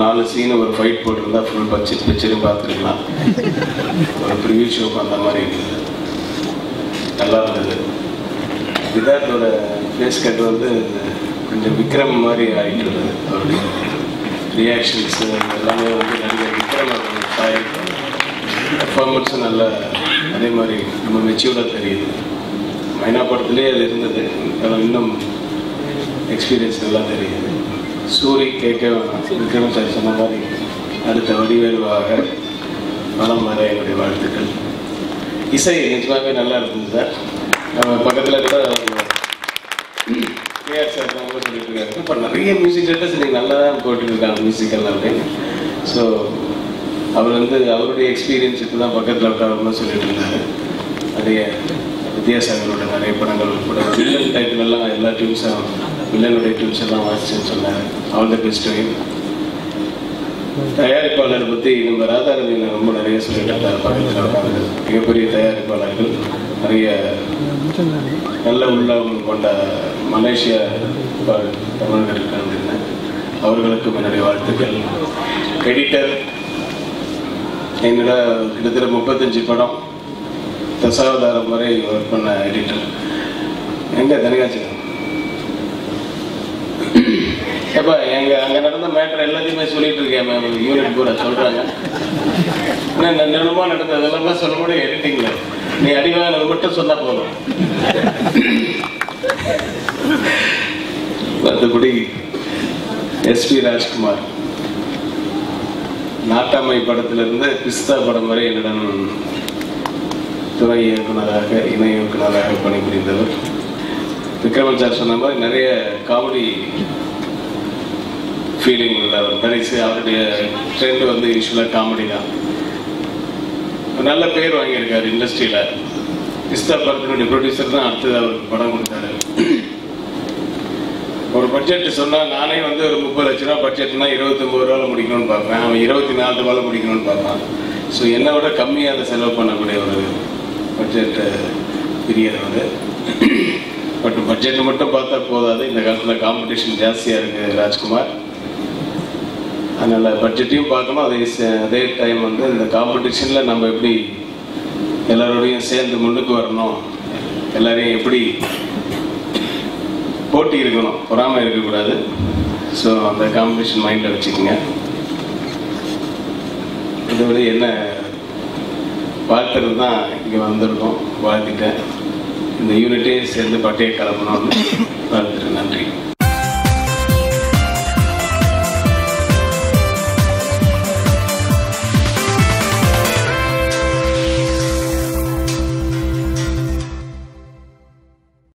நாலு சீன் ஒரு ஃபைட் போட்டிருந்தா ஃபுல் பட்ஜெட் பிக்சரும் பார்த்துருக்கலாம் ஒரு ப்ரிவியூ ஷோக்கு அந்த மாதிரி இருந்தது நல்லா இருந்தது விதார்த்தோட ஃபேஸ் கட் வந்து கொஞ்சம் விக்ரம் மாதிரி ஆகிட்டு இருந்தது அவருடைய ரியாக்ஷன்ஸ் எல்லாமே வந்து நடிகர் விக்ரம் அவருடைய ஸ்டைல் பர்ஃபார்மன்ஸும் நல்ல அதே மாதிரி ரொம்ப மெச்சூர்டாக தெரியுது மைனா படத்துலேயே அது இருந்தது ஆனால் இன்னும் எக்ஸ்பீரியன்ஸ் நல்லா தெரியுது சூரி கேட்க வேணாம் விக்ரம் சார் சொன்ன மாதிரி அடுத்த வடிவேலுவாக மனம் வர என்னுடைய வாழ்த்துக்கள் இசை நிஜமாகவே நல்லா இருந்தது சார் நம்ம பக்கத்தில் கூட கேஆர் சார் தான் கூட சொல்லிட்டு இருக்காரு இப்போ நிறைய மியூசிக் டேரக்டர்ஸ் நீங்கள் நல்லா தான் போட்டுருக்காங்க மியூசிக்கல் அப்படின்னு ஸோ அவர் வந்து அவருடைய எக்ஸ்பீரியன்ஸ் இப்போ தான் பக்கத்தில் உட்காரணும்னு சொல்லிட்டு இருந்தாரு நிறைய வித்யாசாகரோட நிறைய படங்கள் கூட வில்லன் டைப்லலாம் எல்லா டியூன்ஸும் வில்லனுடைய டியூன்ஸ் எல்லாம் வாசிச்சுன்னு சொன்னார் ஆல் த பெஸ்ட் தயாரிப்பாளரை பற்றி நம்ம ராதாரவியில் ரொம்ப நிறைய சொல்லிட்டு இருந்தார் பக்கத்தில் உட்காந்து மிகப்பெரிய தயாரிப்பாளர்கள் நிறைய நல்ல உள்ளம் கொண்ட மலேசிய ப- தமிழர்கள் இருக்காங்க அவர்களுக்கும் என்னுடைய வாழ்த்துக்கள் எடிட்டர் என்னோட கிட்டத்தட்ட முப்பத்தஞ்சு படம் தசாவதாரம் வரை ஒர்க் பண்ண எடிட்டர் எங்க தனிகாட்சியம் ஏப்பா எங்க அங்க நடந்த மேட்டர் எல்லாத்தையுமே சொல்லிட்டு இருக்கேன் மேம் யூனிட் பூரா சொல்றாங்க என்ன நிர்ணயமா நடந்தது அதெல்லாம் சொல்ல முடியும் எடிட்டிங்ல நீ அடிவானது மட்டும் சொன்னா போதும் மற்றபடி எஸ்பி ராஜ்குமார் நாட்டாமை படத்திலிருந்து பிஸ்தா படம் வரை என்னுடன் துணை இயக்குனராக இணை இயக்குனராக பணிபுரிந்தவர் விக்ரமன் சார் சொன்ன மாதிரி நிறைய காமெடி ஃபீலிங் உள்ளவர் நடிச்சு அவருடைய ட்ரெண்ட் வந்து யூஸ்வலாக காமெடி தான் நல்ல பேர் வாங்கியிருக்காரு இண்டஸ்ட்ரியில் பிஸ்தா படத்தினுடைய ப்ரொடியூசர் தான் அடுத்தது அவருக்கு படம் கொடுத்தாரு ஒரு பட்ஜெட் சொன்னால் நானே வந்து ஒரு முப்பது லட்ச ரூபா பட்ஜெட்னா இருபத்தொம்பது ரூபாவில் முடிக்கணும்னு பார்ப்பேன் அவன் இருபத்தி நாலு ரூபாவில் முடிக்கணும்னு பார்ப்பான் ஸோ என்னை விட கம்மியாக அதை செலவு பண்ணக்கூடிய ஒரு பட்ஜெட் பிரியறவர் பட் பட்ஜெட் மட்டும் பார்த்தா போதாது இந்த காலத்தில் காம்படிஷன் ஜாஸ்தியாக இருக்குது ராஜ்குமார் அதனால் பட்ஜெட்டையும் பார்க்கணும் அதே ச- அதே டைம் வந்து இந்த காம்படிஷனில் நம்ம எப்படி எல்லாரோடையும் சேர்ந்து முன்னுக்கு வரணும் எல்லாரையும் எப்படி போட்டி இருக்கணும் பொறாமை இருக்கக்கூடாது ஸோ அந்த காம்படிஷன் மைண்டில் வச்சுக்கோங்க மற்றபடி என்ன வாழ்த்துறது தான் இங்கே வந்திருக்கோம் வாழ்த்திட்டேன் இந்த யூனிட்டே சேர்ந்து பட்டையை கலப்பணும்னு வாழ்த்து